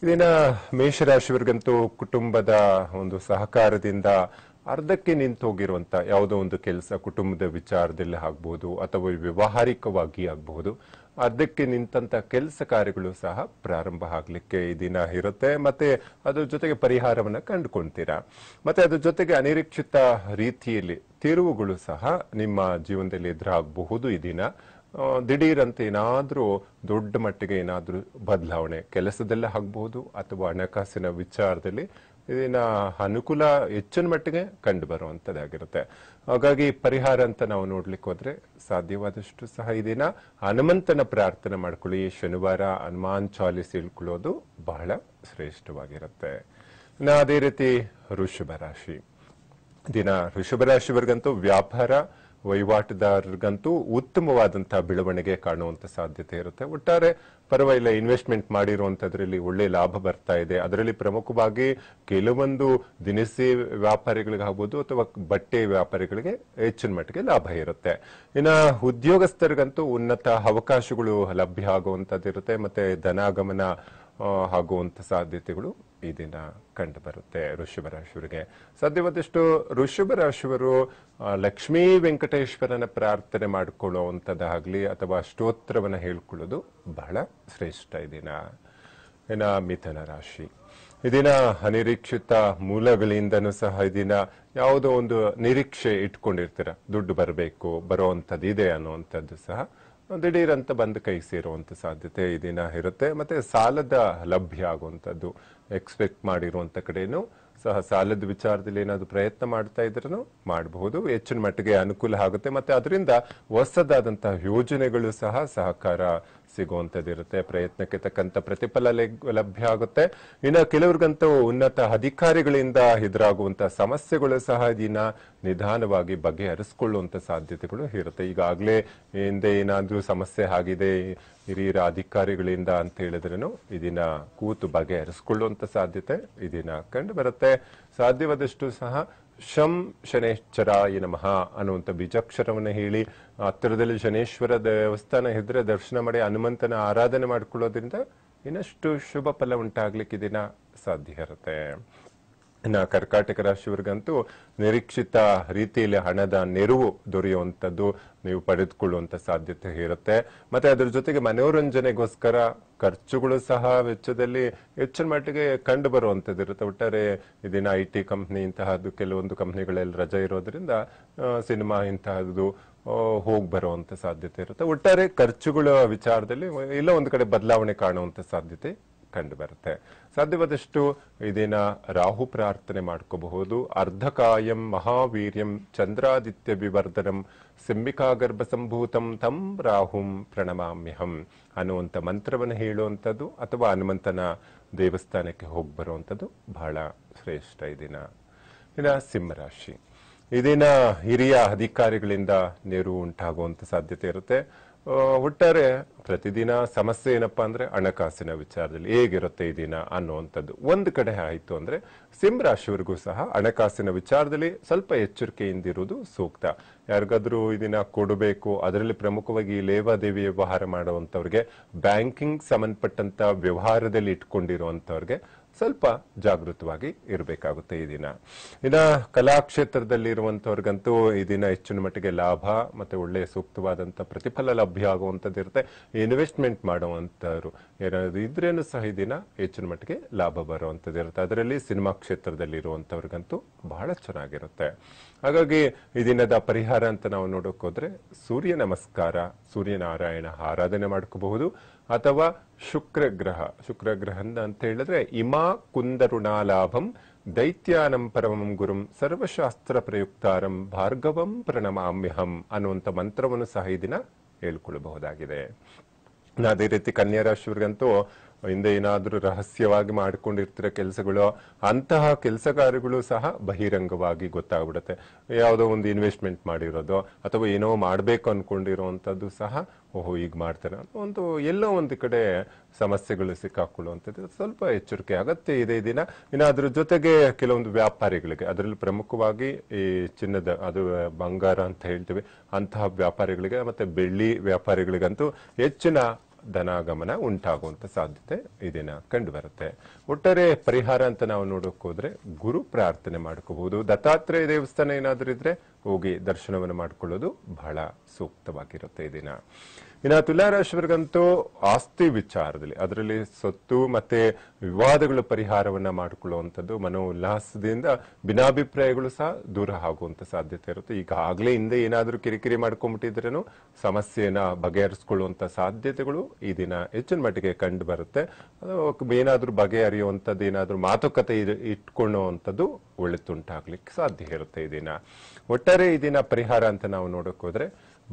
ಇದಿನ ಮೇಷರಾಶಿಯವರಿಗಂತೂ ಕುಟುಂಬದ ಒಂದು ಸಹಕಾರದಿಂದ ಅರ್ಧಕ್ಕೆ ನಿಂತು ಹೋಗಿರುವಂತ ಯಾವುದೋ ಒಂದು ಕೆಲಸ ಕುಟುಂಬದ ವಿಚಾರದಲ್ಲಿ ಆಗ್ಬಹುದು ಅಥವಾ ವ್ಯವಹಾರಿಕವಾಗಿ ಆಗಬಹುದು ಅರ್ಧಕ್ಕೆ ನಿಂತಂತ ಕೆಲಸ ಕಾರ್ಯಗಳು ಸಹ ಪ್ರಾರಂಭ ಆಗ್ಲಿಕ್ಕೆ ಈ ದಿನ ಇರುತ್ತೆ ಮತ್ತೆ ಅದ್ರ ಜೊತೆಗೆ ಪರಿಹಾರವನ್ನ ಕಂಡುಕೊಳ್ತೀರಾ ಮತ್ತೆ ಅದ್ರ ಜೊತೆಗೆ ಅನಿರೀಕ್ಷಿತ ರೀತಿಯಲ್ಲಿ ತಿರುವುಗಳು ಸಹ ನಿಮ್ಮ ಜೀವನದಲ್ಲಿ ಎದುರಾಗಬಹುದು ಈ ದಿನ ಆ, ದಿಢೀರಂತ ಏನಾದ್ರೂ ದೊಡ್ಡ ಮಟ್ಟಿಗೆ ಏನಾದ್ರೂ ಬದಲಾವಣೆ ಕೆಲಸದಲ್ಲೇ ಆಗ್ಬಹುದು ಅಥವಾ ಹಣಕಾಸಿನ ವಿಚಾರದಲ್ಲಿ ಇದನ್ನ ಅನುಕೂಲ ಹೆಚ್ಚಿನ ಮಟ್ಟಿಗೆ ಕಂಡು ಬರುವಂತದ್ದಾಗಿರುತ್ತೆ ಹಾಗಾಗಿ ಪರಿಹಾರ ಅಂತ ನಾವು ನೋಡ್ಲಿಕ್ಕೆ ಹೋದ್ರೆ ಸಾಧ್ಯವಾದಷ್ಟು ಸಹ ಈ ದಿನ ಹನುಮಂತನ ಪ್ರಾರ್ಥನೆ ಮಾಡ್ಕೊಳ್ಳಿ ಶನಿವಾರ ಹನುಮಾನ್ ಚಾಲಿಸ್ ಹೇಳ್ಕೊಳ್ಳೋದು ಬಹಳ ಶ್ರೇಷ್ಠವಾಗಿರುತ್ತೆ ಇನ್ನು ಅದೇ ರೀತಿ ವೃಷಭ ರಾಶಿ ದಿನ ವೃಷಭ ರಾಶಿಯವರಿಗಂತೂ ವ್ಯಾಪಾರ ವಹಿವಾಟುದಾರರಿಗಂತೂ ಉತ್ತಮವಾದಂತಹ ಬೆಳವಣಿಗೆ ಕಾಣುವಂತ ಸಾಧ್ಯತೆ ಇರುತ್ತೆ ಒಟ್ಟಾರೆ ಪರವಾಗಿಲ್ಲ ಇನ್ವೆಸ್ಟ್ಮೆಂಟ್ ಮಾಡಿರುವಂತದ್ರಲ್ಲಿ ಒಳ್ಳೆ ಲಾಭ ಬರ್ತಾ ಇದೆ ಅದರಲ್ಲಿ ಪ್ರಮುಖವಾಗಿ ಕೆಲವೊಂದು ದಿನಸಿ ವ್ಯಾಪಾರಿಗಳಿಗಾಗ್ಬೋದು ಅಥವಾ ಬಟ್ಟೆ ವ್ಯಾಪಾರಿಗಳಿಗೆ ಹೆಚ್ಚಿನ ಮಟ್ಟಿಗೆ ಲಾಭ ಇರುತ್ತೆ ಇನ್ನ ಉದ್ಯೋಗಸ್ಥರಿಗಂತೂ ಉನ್ನತ ಅವಕಾಶಗಳು ಲಭ್ಯ ಆಗುವಂತದ್ದಿರುತ್ತೆ ಮತ್ತೆ ಧನಾಗಮನ ಆ, ಆಗುವಂತ ಸಾಧ್ಯತೆಗಳು ಈ ದಿನ ಕಂಡು ಬರುತ್ತೆ ವೃಷಭ ರಾಶಿಯವರಿಗೆ ಸಾಧ್ಯವಾದಷ್ಟು ವೃಷಭ ರಾಶಿಯವರು ಆ, ಲಕ್ಷ್ಮೀ ವೆಂಕಟೇಶ್ವರನ ಪ್ರಾರ್ಥನೆ ಮಾಡಿಕೊಳ್ಳುವಂಥದ್ದಾಗ್ಲಿ ಅಥವಾ ಸ್ತೋತ್ರವನ್ನ ಹೇಳ್ಕೊಳ್ಳೋದು ಬಹಳ ಶ್ರೇಷ್ಠ ಈ ದಿನ ಇನ್ನ ಮಿಥುನ ರಾಶಿ ಇದಿನ ಅನಿರೀಕ್ಷಿತ ಮೂಲಗಳಿಂದನೂ ಸಹ ಇದನ್ನ ಯಾವುದೋ ಒಂದು ನಿರೀಕ್ಷೆ ಇಟ್ಕೊಂಡಿರ್ತೀರ ದುಡ್ಡು ಬರಬೇಕು ಬರುವಂಥದ್ದು ಇದೆ ಅನ್ನುವಂಥದ್ದು ಸಹ ದಿಢೀರಂತ ಬಂದು ಕೈ ಸೇರುವಂತ ಸಾಧ್ಯತೆ ಈ ದಿನ ಇರುತ್ತೆ ಮತ್ತೆ ಸಾಲದ ಲಭ್ಯ ಆಗುವಂಥದ್ದು ಎಕ್ಸ್ಪೆಕ್ಟ್ ಮಾಡಿರುವಂತ ಕಡೆನೂ ಸಹ ಸಾಲದ ವಿಚಾರದಲ್ಲಿ ಏನಾದ್ರು ಪ್ರಯತ್ನ ಮಾಡ್ತಾ ಇದ್ರೂ ಮಾಡಬಹುದು ಹೆಚ್ಚಿನ ಮಟ್ಟಿಗೆ ಅನುಕೂಲ ಆಗುತ್ತೆ ಮತ್ತೆ ಅದರಿಂದ ಹೊಸದಾದಂತಹ ಯೋಜನೆಗಳು ಸಹ ಸಹಕಾರ ಸಿಗುವಂತದ್ದಿರುತ್ತೆ ಪ್ರಯತ್ನಕ್ಕೆ ತಕ್ಕಂತ ಪ್ರತಿಫಲ ಲೆಗ್- ಲಭ್ಯ ಆಗುತ್ತೆ ಇನ್ನು ಕೆಲವ್ರಿಗಂತೂ ಉನ್ನತ ಅಧಿಕಾರಿಗಳಿಂದ ಎದುರಾಗುವಂತ ಸಮಸ್ಯೆಗಳು ಸಹ ದಿನ ನಿಧಾನವಾಗಿ ಬಗೆಹರಿಸಿಕೊಳ್ಳುವಂತ ಸಾಧ್ಯತೆಗಳು ಇರುತ್ತೆ ಈಗಾಗಲೇ ಹಿಂದೆ ಏನಾದ್ರೂ ಸಮಸ್ಯೆ ಆಗಿದೆ ಹಿರಿಯರ ಅಧಿಕಾರಿಗಳಿಂದ ಅಂತ ಹೇಳಿದ್ರೇನು ಇದನ್ನ ಕೂತು ಬಗೆಹರಿಸಿಕೊಳ್ಳುವಂತ ಸಾಧ್ಯತೆ ಇದನ್ನ ಕಂಡು ಬರುತ್ತೆ ಸಾಧ್ಯವಾದಷ್ಟು ಸಹ ಶಂ ಶನೇಶ್ವರಾಯ ನಮಃ ಅನ್ನುವಂಥ ಬೀಜಾಕ್ಷರವನ್ನ ಹೇಳಿ ಹತ್ತಿರದಲ್ಲಿ ಶನೇಶ್ವರ ದೇವಸ್ಥಾನ ಇದ್ರೆ ದರ್ಶನ ಮಾಡಿ ಹನುಮಂತನ ಆರಾಧನೆ ಮಾಡ್ಕೊಳ್ಳೋದ್ರಿಂದ ಇನ್ನಷ್ಟು ಶುಭ ಫಲ ಉಂಟಾಗ್ಲಿಕ್ಕೆ ದಿನ ಸಾಧ್ಯ ಇರುತ್ತೆ ಇನ್ನ ಕರ್ಕಾಟಕ ರಾಶಿಯವರಿಗಂತೂ ನಿರೀಕ್ಷಿತ ರೀತಿಯಲ್ಲಿ ಹಣದ ನೆರವು ದೊರೆಯುವಂಥದ್ದು ನೀವು ಪಡೆದುಕೊಳ್ಳುವಂತ ಸಾಧ್ಯತೆ ಇರುತ್ತೆ ಮತ್ತೆ ಅದ್ರ ಜೊತೆಗೆ ಮನೋರಂಜನೆಗೋಸ್ಕರ ಖರ್ಚುಗಳು ಸಹ ವೆಚ್ಚದಲ್ಲಿ ಹೆಚ್ಚಿನ ಮಟ್ಟಿಗೆ ಕಂಡು ಬರುವಂತದ್ದು ಇರುತ್ತೆ ಒಟ್ಟಾರೆ ಇದನ್ನ ಐ ಟಿ ಕಂಪ್ನಿ ಇಂತಹದ್ದು ಕೆಲವೊಂದು ಕಂಪ್ನಿಗಳಲ್ಲಿ ರಜೆ ಇರೋದ್ರಿಂದ ಆ, ಸಿನಿಮಾ ಇಂತಹದ್ದು ಆ, ಹೋಗ್ ಬರುವಂತ ಸಾಧ್ಯತೆ ಇರುತ್ತೆ ಒಟ್ಟಾರೆ ಖರ್ಚುಗಳ ವಿಚಾರದಲ್ಲಿ ಎಲ್ಲ ಒಂದು ಕಡೆ ಬದಲಾವಣೆ ಕಾಣುವಂತ ಸಾಧ್ಯತೆ ಕಂಡು ಬರುತ್ತೆ ಸಾಧ್ಯವಾದಷ್ಟು ಇದೇನ ರಾಹು ಪ್ರಾರ್ಥನೆ ಮಾಡ್ಕೋಬಹುದು ಅರ್ಧಕಾಯಂ ಮಹಾವೀರ್ಯಂ ಚಂದ್ರಾದಿತ್ಯ ವಿವರ್ಧನಂ ಸಿಂಬಿಕಾಗರ್ಭ ಸಂಭೂತಂ ತಂ ರಾಹುಂ ಪ್ರಣಮಾಮ್ಯಹಂ ಅನ್ನುವಂಥ ಮಂತ್ರವನ್ನು ಹೇಳುವಂಥದ್ದು ಅಥವಾ ಹನುಮಂತನ ದೇವಸ್ಥಾನಕ್ಕೆ ಹೋಗಿ ಬರುವಂಥದ್ದು ಬಹಳ ಶ್ರೇಷ್ಠ ಈ ದಿನ ಇನ್ನ ಸಿಂಹರಾಶಿ ಈ ದಿನ ಹಿರಿಯ ಅಧಿಕಾರಿಗಳಿಂದ ನೆರವು ಉಂಟಾಗುವಂತ ಸಾಧ್ಯತೆ ಇರುತ್ತೆ ಆ, ಒಟ್ಟಾರೆ ಪ್ರತಿದಿನ ಸಮಸ್ಯೆ ಏನಪ್ಪಾ ಅಂದ್ರೆ ಹಣಕಾಸಿನ ವಿಚಾರದಲ್ಲಿ ಹೇಗಿರುತ್ತೆ ಈ ದಿನ ಅನ್ನುವಂಥದ್ದು ಒಂದು ಕಡೆ ಆಯ್ತು ಅಂದ್ರೆ ಸಿಂಹರಾಶಿಯವರಿಗೂ ಸಹ ಹಣಕಾಸಿನ ವಿಚಾರದಲ್ಲಿ ಸ್ವಲ್ಪ ಎಚ್ಚರಿಕೆಯಿಂದಿರುವುದು ಸೂಕ್ತ ಯಾರಿಗಾದ್ರೂ ಇದನ್ನ ಕೊಡಬೇಕು ಅದರಲ್ಲಿ ಪ್ರಮುಖವಾಗಿ ಈ ಲೇವಾದೇವಿ ವ್ಯವಹಾರ ಮಾಡುವಂತವ್ರಿಗೆ ಬ್ಯಾಂಕಿಂಗ್ ಸಂಬಂಧಪಟ್ಟಂತ ವ್ಯವಹಾರದಲ್ಲಿ ಇಟ್ಕೊಂಡಿರುವಂತವ್ರಿಗೆ ಸ್ವಲ್ಪ ಜಾಗೃತವಾಗಿ ಇರಬೇಕಾಗುತ್ತೆ ಈ ದಿನ ಇನ್ನ ಕಲಾ ಕ್ಷೇತ್ರದಲ್ಲಿ ಇರುವಂತವ್ರಿಗಂತೂ ಈ ದಿನ ಹೆಚ್ಚಿನ ಮಟ್ಟಿಗೆ ಲಾಭ ಮತ್ತೆ ಒಳ್ಳೆ ಸೂಕ್ತವಾದಂತ ಪ್ರತಿಫಲ ಲಭ್ಯ ಆಗುವಂತದ್ದು ಇರುತ್ತೆ ಇನ್ವೆಸ್ಟ್ಮೆಂಟ್ ಮಾಡುವಂತವ್ರು ಏನಾದ್ರು ಇದ್ರೇನು ಸಹ ಈ ದಿನ ಹೆಚ್ಚಿನ ಮಟ್ಟಿಗೆ ಲಾಭ ಬರುವಂತದ್ದು ಇರುತ್ತೆ ಅದರಲ್ಲಿ ಸಿನಿಮಾ ಕ್ಷೇತ್ರದಲ್ಲಿ ಇರುವಂತವ್ರಿಗಂತೂ ಬಹಳ ಚೆನ್ನಾಗಿರುತ್ತೆ ಹಾಗಾಗಿ ಈ ದಿನದ ಪರಿಹಾರ ಅಂತ ನಾವು ನೋಡೋಕ್ ಹೋದ್ರೆ ಸೂರ್ಯ ನಮಸ್ಕಾರ ಸೂರ್ಯನಾರಾಯಣ ಆರಾಧನೆ ಮಾಡ್ಕೋಬಹುದು ಅಥವಾ ಶುಕ್ರ ಗ್ರಹ ಶುಕ್ರ ಗ್ರಹ ಅಂತ ಹೇಳಿದ್ರೆ ಇಮಾ ಕುಂದರುಣಾಲಾಭಂ ದೈತ್ಯಾನಂ ಪರಮಂ ಗುರುಂ ಸರ್ವಶಾಸ್ತ್ರ ಪ್ರಯುಕ್ತಾರಂ ಭಾರ್ಗವಂ ಪ್ರಣಮಾಮ್ಯಹಂ ಅನ್ನುವಂಥ ಮಂತ್ರವನ್ನು ಸಹ ಈ ದಿನ ಹೇಳ್ಕೊಳ್ಬಹುದಾಗಿದೆ ಇನ್ನು ಅದೇ ರೀತಿ ಕನ್ಯಾ ರಾಶಿಯವರಿಗಂತೂ ಹಿಂದೆ ಏನಾದ್ರೂ ರಹಸ್ಯವಾಗಿ ಮಾಡಿಕೊಂಡಿರ್ತಿರೋ ಕೆಲಸಗಳು ಅಂತಹ ಕೆಲಸ ಕಾರ್ಯಗಳು ಸಹ ಬಹಿರಂಗವಾಗಿ ಗೊತ್ತಾಗ್ಬಿಡುತ್ತೆ ಯಾವುದೋ ಒಂದು ಇನ್ವೆಸ್ಟ್ಮೆಂಟ್ ಮಾಡಿರೋದು ಅಥವಾ ಏನೋ ಮಾಡಬೇಕು ಅನ್ಕೊಂಡಿರುವಂತದ್ದು ಸಹ ಓಹೋ ಈಗ ಮಾಡ್ತಾರೆ ಅನ್ನೋ ಒಂದು ಎಲ್ಲೋ ಒಂದು ಕಡೆ ಸಮಸ್ಯೆಗಳು ಸಿಕ್ಕಾಕೊಳ್ಳುವಂಥದ್ದು ಸ್ವಲ್ಪ ಎಚ್ಚರಿಕೆ ಅಗತ್ಯ ಇದೆ ಈ ದಿನ ಇನ್ನು ಅದ್ರ ಜೊತೆಗೆ ಕೆಲವೊಂದು ವ್ಯಾಪಾರಿಗಳಿಗೆ ಅದರಲ್ಲಿ ಪ್ರಮುಖವಾಗಿ ಈ ಚಿನ್ನದ ಅದು ಬಂಗಾರ ಅಂತ ಹೇಳ್ತೀವಿ ಅಂತಹ ವ್ಯಾಪಾರಿಗಳಿಗೆ ಮತ್ತೆ ಬೆಳ್ಳಿ ವ್ಯಾಪಾರಿಗಳಿಗಂತೂ ಹೆಚ್ಚಿನ ಧನಾಗಮನ ಉಂಟಾಗುವಂತ ಸಾಧ್ಯತೆ ಈ ದಿನ ಕಂಡು ಬರುತ್ತೆ ಒಟ್ಟಾರೆ ಪರಿಹಾರ ಅಂತ ನಾವು ನೋಡೋಕೆ ಹೋದ್ರೆ ಗುರು ಪ್ರಾರ್ಥನೆ ಮಾಡ್ಕೋಬಹುದು ದತ್ತಾತ್ರೇಯ ದೇವಸ್ಥಾನ ಏನಾದ್ರೂ ಇದ್ರೆ ಹೋಗಿ ದರ್ಶನವನ್ನು ಮಾಡ್ಕೊಳ್ಳೋದು ಬಹಳ ಸೂಕ್ತವಾಗಿರುತ್ತೆ ಈ ದಿನ ಇನ್ನು ತುಲಾರಾಶಿವರಿಗಂತೂ ಆಸ್ತಿ ವಿಚಾರದಲ್ಲಿ ಅದರಲ್ಲಿ ಸೊತ್ತು ಮತ್ತೆ ವಿವಾದಗಳ ಪರಿಹಾರವನ್ನ ಮಾಡಿಕೊಳ್ಳುವಂಥದ್ದು ಮನೋ ಉಲ್ಲಾಸದಿಂದ ಭಿನ್ನಾಭಿಪ್ರಾಯಗಳು ಸಹ ದೂರ ಆಗುವಂತ ಸಾಧ್ಯತೆ ಇರುತ್ತೆ ಈಗಾಗಲೇ ಹಿಂದೆ ಏನಾದರೂ ಕಿರಿಕಿರಿ ಮಾಡ್ಕೊಂಡ್ಬಿಟ್ಟಿದ್ರೇನು ಸಮಸ್ಯೆನ ಬಗೆಹರಿಸ್ಕೊಳ್ಳುವಂತ ಸಾಧ್ಯತೆಗಳು ಈ ದಿನ ಹೆಚ್ಚಿನ ಮಟ್ಟಿಗೆ ಕಂಡು ಬರುತ್ತೆ ಅದು ಏನಾದ್ರೂ ಬಗೆಹರಿಯುವಂಥದ್ದು ಏನಾದ್ರೂ ಮಾತುಕತೆ ಇರ್- ಇಟ್ಕೊಳ್ಳುವಂಥದ್ದು ಒಳಿತುಂಟಾಗ್ಲಿಕ್ಕೆ ಸಾಧ್ಯ ಇರುತ್ತೆ ಈ ದಿನ ಒಟ್ಟಾರೆ ಈ ದಿನ ಪರಿಹಾರ ಅಂತ ನಾವು ನೋಡಕ್ ಹೋದ್ರೆ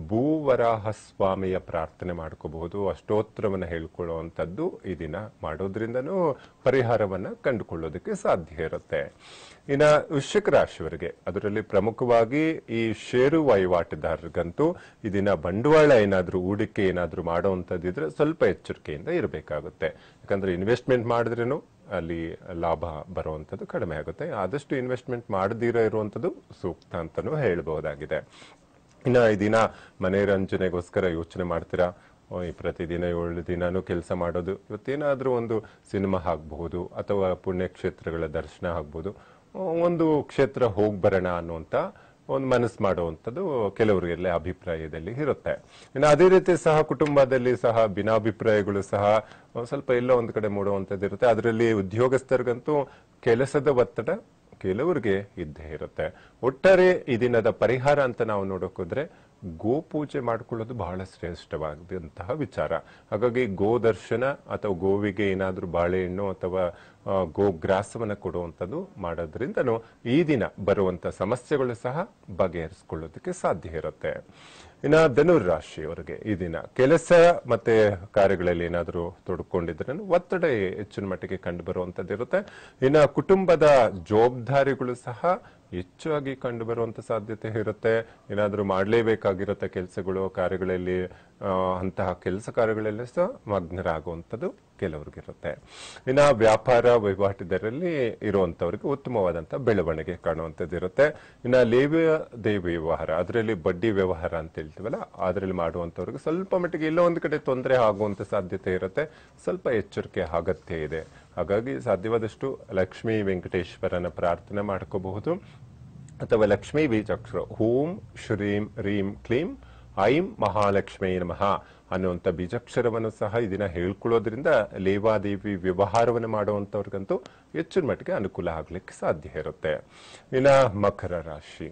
ಭೂವರಾಹ ಸ್ವಾಮಿಯ ಪ್ರಾರ್ಥನೆ ಮಾಡ್ಕೋಬಹುದು ಅಷ್ಟೋತ್ತರವನ್ನ ಹೇಳ್ಕೊಳ್ಳುವಂಥದ್ದು ಈ ದಿನ ಮಾಡೋದ್ರಿಂದನೂ ಪರಿಹಾರವನ್ನ ಕಂಡುಕೊಳ್ಳೋದಕ್ಕೆ ಸಾಧ್ಯ ಇರುತ್ತೆ ಇನ್ನ ವೃಶ್ಚಿಕ ರಾಶಿಯವರಿಗೆ ಅದರಲ್ಲಿ ಪ್ರಮುಖವಾಗಿ ಈ ಷೇರು ವಹಿವಾಟುದಾರರಿಗಂತೂ ಈ ದಿನ ಬಂಡವಾಳ ಏನಾದ್ರೂ ಹೂಡಿಕೆ ಏನಾದ್ರೂ ಮಾಡುವಂಥದ್ದಿದ್ರೆ ಸ್ವಲ್ಪ ಎಚ್ಚರಿಕೆಯಿಂದ ಇರಬೇಕಾಗುತ್ತೆ ಯಾಕಂದ್ರೆ ಇನ್ವೆಸ್ಟ್ಮೆಂಟ್ ಮಾಡಿದ್ರೇನು ಅಲ್ಲಿ ಲಾಭ ಬರುವಂಥದ್ದು ಕಡಿಮೆ ಆಗುತ್ತೆ ಆದಷ್ಟು ಇನ್ವೆಸ್ಟ್ಮೆಂಟ್ ಮಾಡದಿರೋ ಇರುವಂಥದ್ದು ಸೂಕ್ತ ಅಂತಾನೂ ಹೇಳಬಹುದಾಗಿದೆ ಇನ್ನು ಈ ದಿನ ಮನೆ ರಂಜನೆಗೋಸ್ಕರ ಯೋಚನೆ ಮಾಡ್ತೀರಾ ಓ, ಈ ಪ್ರತಿದಿನ ಏಳು ದಿನಾನು ಕೆಲಸ ಮಾಡೋದು ಇವತ್ತೇನಾದ್ರೂ ಒಂದು ಸಿನಿಮಾ ಆಗ್ಬಹುದು ಅಥವಾ ಪುಣ್ಯಕ್ಷೇತ್ರಗಳ ದರ್ಶನ ಆಗ್ಬಹುದು ಓ, ಒಂದು ಕ್ಷೇತ್ರ ಹೋಗ್ ಬರೋಣ ಅನ್ನುವಂತ ಒಂದು ಮನಸ್ಸು ಮಾಡುವಂಥದ್ದು ಕೆಲವರಿಗೆಲ್ಲ ಅಭಿಪ್ರಾಯದಲ್ಲಿ ಇರುತ್ತೆ ಇನ್ನು ಅದೇ ರೀತಿ ಸಹ ಕುಟುಂಬದಲ್ಲಿ ಸಹ ಭಿನ್ನಾಭಿಪ್ರಾಯಗಳು ಸಹ ಒಂದ್ ಸ್ವಲ್ಪ ಎಲ್ಲೋ ಒಂದು ಕಡೆ ಮೂಡುವಂಥದ್ದು ಇರುತ್ತೆ ಅದರಲ್ಲಿ ಉದ್ಯೋಗಸ್ಥರಿಗಂತೂ ಕೆಲಸದ ಒತ್ತಡ ಕೆಲವರಿಗೆ ಇದ್ದೇ ಇರುತ್ತೆ ಒಟ್ಟಾರೆ ಈ ದಿನದ ಪರಿಹಾರ ಅಂತ ನಾವು ನೋಡೋಕ್ ಹೋದ್ರೆ ಗೋ ಪೂಜೆ ಮಾಡ್ಕೊಳ್ಳೋದು ಬಹಳ ಶ್ರೇಷ್ಠವಾದಂತಹ ವಿಚಾರ ಹಾಗಾಗಿ ಗೋ ದರ್ಶನ ಅಥವಾ ಗೋವಿಗೆ ಏನಾದ್ರೂ ಬಾಳೆಹಣ್ಣು ಅಥವಾ ಆ, ಗೋಗ್ರಾಸವನ್ನ ಕೊಡುವಂಥದ್ದು ಮಾಡೋದ್ರಿಂದನೂ ಈ ದಿನ ಬರುವಂತ ಸಮಸ್ಯೆಗಳು ಸಹ ಬಗೆಹರಿಸಿಕೊಳ್ಳೋದಕ್ಕೆ ಸಾಧ್ಯ ಇರುತ್ತೆ ಇನ್ನ ಧನುರ್ ರಾಶಿಯವರಿಗೆ ಈ ದಿನ ಕೆಲಸ ಮತ್ತೆ ಕಾರ್ಯಗಳಲ್ಲಿ ಏನಾದರೂ ತೊಡ್ಕೊಂಡಿದ್ರೆ ಒತ್ತಡ ಹೆಚ್ಚಿನ ಮಟ್ಟಿಗೆ ಕಂಡು ಬರುವಂತದ್ದು ಇರುತ್ತೆ ಇನ್ನ ಕುಟುಂಬದ ಜವಾಬ್ದಾರಿಗಳು ಸಹ ಹೆಚ್ಚಾಗಿ ಕಂಡು ಬರುವಂತ ಸಾಧ್ಯತೆ ಇರುತ್ತೆ ಏನಾದರೂ ಮಾಡಲೇಬೇಕಾಗಿರುತ್ತೆ ಕೆಲಸಗಳು ಕಾರ್ಯಗಳಲ್ಲಿ ಆ, ಅಂತಹ ಕೆಲಸ ಕಾರ್ಯಗಳಲ್ಲಿ ಸಹ ಮಗ್ನರಾಗುವಂಥದ್ದು ಕೆಲವ್ರಿಗಿರುತ್ತೆ ಇನ್ನ ವ್ಯಾಪಾರ ವಹಿವಾಟಿದರಲ್ಲಿ ಇರುವಂತವ್ರಿಗೆ ಉತ್ತಮವಾದಂತ ಬೆಳವಣಿಗೆ ಕಾಣುವಂಥದ್ದು ಇರುತ್ತೆ ಇನ್ನ ಲೇವ ದೇವಿ ವ್ಯವಹಾರ ಅದರಲ್ಲಿ ಬಡ್ಡಿ ವ್ಯವಹಾರ ಅಂತ ಹೇಳ್ತೀವಲ್ಲ ಅದರಲ್ಲಿ ಮಾಡುವಂತವ್ರಿಗೆ ಸ್ವಲ್ಪ ಮಟ್ಟಿಗೆ ಎಲ್ಲೋ ಒಂದು ಕಡೆ ತೊಂದರೆ ಆಗುವಂತ ಸಾಧ್ಯತೆ ಇರುತ್ತೆ ಸ್ವಲ್ಪ ಎಚ್ಚರಿಕೆ ಅಗತ್ಯ ಇದೆ ಹಾಗಾಗಿ ಸಾಧ್ಯವಾದಷ್ಟು ಲಕ್ಷ್ಮೀ ವೆಂಕಟೇಶ್ವರನ ಪ್ರಾರ್ಥನೆ ಮಾಡ್ಕೋಬಹುದು ಅಥವಾ ಲಕ್ಷ್ಮೀ ಬೀಜಾಕ್ಷರ ಓಂ ಶ್ರೀಂ ರೀಂ ಕ್ಲೀಂ ಐಂ ಮಹಾಲಕ್ಷ್ಮೀ ನಮಃ ಅನ್ನುವಂಥ ಬೀಜಾಕ್ಷರವನ್ನು ಸಹ ಈ ದಿನ ಹೇಳ್ಕೊಳ್ಳೋದ್ರಿಂದ ಲೇವಾದೇವಿ ವ್ಯವಹಾರವನ್ನು ಮಾಡುವಂಥವ್ರಿಗಂತೂ ಹೆಚ್ಚಿನ ಮಟ್ಟಿಗೆ ಅನುಕೂಲ ಆಗ್ಲಿಕ್ಕೆ ಸಾಧ್ಯ ಇರುತ್ತೆ ಇನ್ನ ಮಕರ ರಾಶಿ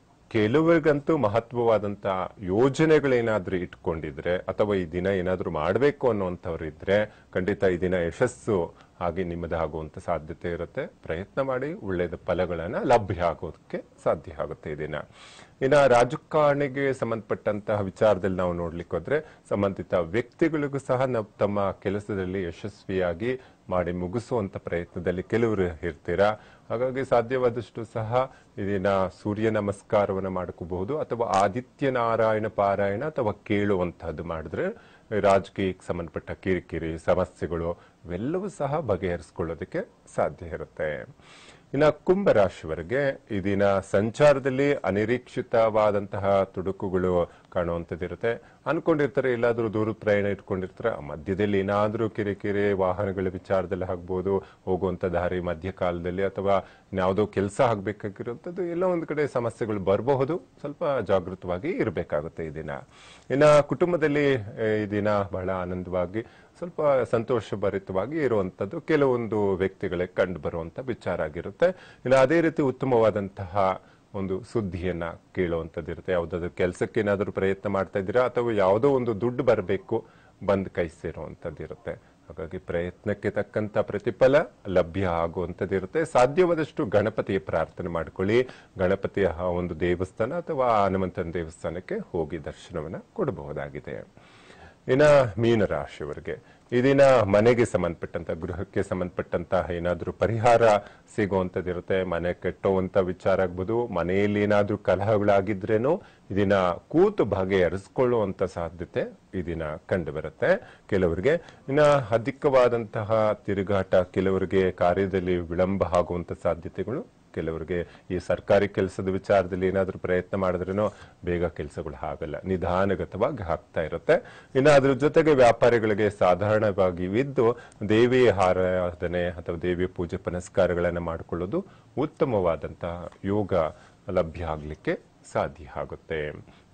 ಕೆಲವರಿಗಂತೂ ಮಹತ್ವವಾದಂತ ಯೋಜನೆಗಳೇನಾದ್ರೂ ಇಟ್ಕೊಂಡಿದ್ರೆ ಅಥವಾ ಈ ದಿನ ಏನಾದ್ರೂ ಮಾಡಬೇಕು ಅನ್ನುವಂಥವ್ರು ಇದ್ರೆ ಖಂಡಿತ ಈ ದಿನ ಯಶಸ್ಸು ಹಾಗೆ ನಿಮ್ಮದಾಗುವಂತ ಸಾಧ್ಯತೆ ಇರುತ್ತೆ ಪ್ರಯತ್ನ ಮಾಡಿ ಒಳ್ಳೆಯದ ಫಲಗಳನ್ನ ಲಭ್ಯ ಆಗೋದಕ್ಕೆ ಸಾಧ್ಯ ಆಗುತ್ತೆ ಈ ದಿನ ಇನ್ನ ರಾಜಕಾರಣಿಗೆ ಸಂಬಂಧಪಟ್ಟಂತಹ ವಿಚಾರದಲ್ಲಿ ನಾವು ನೋಡ್ಲಿಕ್ಕೆ ಹೋದ್ರೆ ಸಂಬಂಧಿತ ವ್ಯಕ್ತಿಗಳಿಗೂ ಸಹ ನಾವು ತಮ್ಮ ಕೆಲಸದಲ್ಲಿ ಯಶಸ್ವಿಯಾಗಿ ಮಾಡಿ ಮುಗಿಸುವಂತ ಪ್ರಯತ್ನದಲ್ಲಿ ಕೆಲವರು ಇರ್ತೀರಾ ಹಾಗಾಗಿ ಸಾಧ್ಯವಾದಷ್ಟು ಸಹ ಇದನ್ನ ಸೂರ್ಯ ನಮಸ್ಕಾರವನ್ನ ಮಾಡ್ಕೋಬಹುದು ಅಥವಾ ಆದಿತ್ಯ ನಾರಾಯಣ ಪಾರಾಯಣ ಅಥವಾ ಕೇಳುವಂತಹದ್ದು ಮಾಡಿದ್ರೆ ರಾಜಕೀಯಕ್ಕೆ ಸಂಬಂಧಪಟ್ಟ ಕಿರಿಕಿರಿ ಸಮಸ್ಯೆಗಳು ಇವೆಲ್ಲವೂ ಸಹ ಬಗೆಹರಿಸ್ಕೊಳ್ಳೋದಕ್ಕೆ ಸಾಧ್ಯ ಇರುತ್ತೆ ಇನ್ನ ಕುಂಭ ರಾಶಿವರೆಗೆ ಈ ದಿನ ಸಂಚಾರದಲ್ಲಿ ಅನಿರೀಕ್ಷಿತವಾದಂತಹ ತುಡುಕುಗಳು ಕಾಣುವಂಥದ್ದಿರುತ್ತೆ ಅನ್ಕೊಂಡಿರ್ತಾರೆ ಎಲ್ಲಾದ್ರೂ ದೂರ ಪ್ರಯಾಣ ಇಟ್ಕೊಂಡಿರ್ತಾರೆ ಆ ಮಧ್ಯದಲ್ಲಿ ಏನಾದ್ರೂ ಕಿರಿಕಿರಿ ವಾಹನಗಳ ವಿಚಾರದಲ್ಲಿ ಆಗ್ಬೋದು ಹೋಗುವಂತ ದಾರಿ ಮಧ್ಯಕಾಲದಲ್ಲಿ ಅಥವಾ ಯಾವುದೋ ಕೆಲಸ ಆಗ್ಬೇಕಾಗಿರುವಂಥದ್ದು ಎಲ್ಲ ಒಂದು ಕಡೆ ಸಮಸ್ಯೆಗಳು ಬರಬಹುದು ಸ್ವಲ್ಪ ಜಾಗೃತವಾಗಿ ಇರಬೇಕಾಗುತ್ತೆ ಈ ದಿನ ಇನ್ನ ಕುಟುಂಬದಲ್ಲಿ ಆ, ಈ ದಿನ ಬಹಳ ಆನಂದವಾಗಿ ಸ್ವಲ್ಪ ಸಂತೋಷ ಭರಿತವಾಗಿ ಇರುವಂತದ್ದು ಕೆಲವೊಂದು ವ್ಯಕ್ತಿಗಳಿಗೆ ಕಂಡು ಬರುವಂತ ವಿಚಾರ ಆಗಿರುತ್ತೆ ಇನ್ನು ಅದೇ ರೀತಿ ಉತ್ತಮವಾದಂತಹ ಒಂದು ಸುದ್ದಿಯನ್ನ ಕೇಳುವಂತದ್ದು ಇರುತ್ತೆ ಯಾವ್ದಾದ್ರು ಕೆಲಸಕ್ಕೆ ಏನಾದರೂ ಪ್ರಯತ್ನ ಮಾಡ್ತಾ ಇದ್ದೀರಾ ಅಥವಾ ಯಾವುದೋ ಒಂದು ದುಡ್ಡು ಬರಬೇಕು ಬಂದ್ ಕೈ ಸೇರುವಂತದ್ದು ಇರುತ್ತೆ ಹಾಗಾಗಿ ಪ್ರಯತ್ನಕ್ಕೆ ತಕ್ಕಂತ ಪ್ರತಿಫಲ ಲಭ್ಯ ಆಗುವಂತದ್ದು ಇರುತ್ತೆ ಸಾಧ್ಯವಾದಷ್ಟು ಗಣಪತಿಯ ಪ್ರಾರ್ಥನೆ ಮಾಡ್ಕೊಳ್ಳಿ ಗಣಪತಿಯ ಆ ಒಂದು ದೇವಸ್ಥಾನ ಅಥವಾ ಹನುಮಂತನ ದೇವಸ್ಥಾನಕ್ಕೆ ಹೋಗಿ ದರ್ಶನವನ್ನ ಕೊಡಬಹುದಾಗಿದೆ ಇನ್ನ ಮೀನರಾಶಿಯವರಿಗೆ ಈ ದಿನ ಮನೆಗೆ ಸಂಬಂಧಪಟ್ಟಂತ ಗೃಹಕ್ಕೆ ಸಂಬಂಧಪಟ್ಟಂತ ಏನಾದ್ರೂ ಪರಿಹಾರ ಸಿಗುವಂತದ್ದಿರುತ್ತೆ ಮನೆ ಕೆಟ್ಟುವಂತ ವಿಚಾರ ಆಗ್ಬೋದು ಮನೆಯಲ್ಲಿ ಏನಾದ್ರೂ ಕಲಹಗಳಾಗಿದ್ರೇನು ಈ ದಿನ ಕೂತು ಬಗೆಹರಿಸ್ಕೊಳ್ಳುವಂತ ಸಾಧ್ಯತೆ ಈ ದಿನ ಕಂಡು ಬರುತ್ತೆ ಕೆಲವರಿಗೆ ಇನ್ನ ಅಧಿಕವಾದಂತಹ ತಿರುಗಾಟ ಕೆಲವರಿಗೆ ಕಾರ್ಯದಲ್ಲಿ ವಿಳಂಬ ಆಗುವಂತ ಸಾಧ್ಯತೆಗಳು ಕೆಲವರಿಗೆ ಈ ಸರ್ಕಾರಿ ಕೆಲಸದ ವಿಚಾರದಲ್ಲಿ ಏನಾದ್ರೂ ಪ್ರಯತ್ನ ಮಾಡಿದ್ರೂ ಬೇಗ ಕೆಲಸಗಳು ಆಗಲ್ಲ ನಿಧಾನಗತವಾಗಿ ಆಗ್ತಾ ಇರುತ್ತೆ ಇನ್ನು ಅದ್ರ ಜೊತೆಗೆ ವ್ಯಾಪಾರಿಗಳಿಗೆ ಸಾಧಾರಣವಾಗಿ ಇದ್ದು ದೇವಿ ಆರಾಧನೆ ಅಥವಾ ದೇವಿ ಪೂಜೆ ಪುನಸ್ಕಾರಗಳನ್ನ ಮಾಡಿಕೊಳ್ಳೋದು ಉತ್ತಮವಾದಂತಹ ಯೋಗ ಲಭ್ಯ ಆಗ್ಲಿಕ್ಕೆ ಸಾಧ್ಯ ಆಗುತ್ತೆ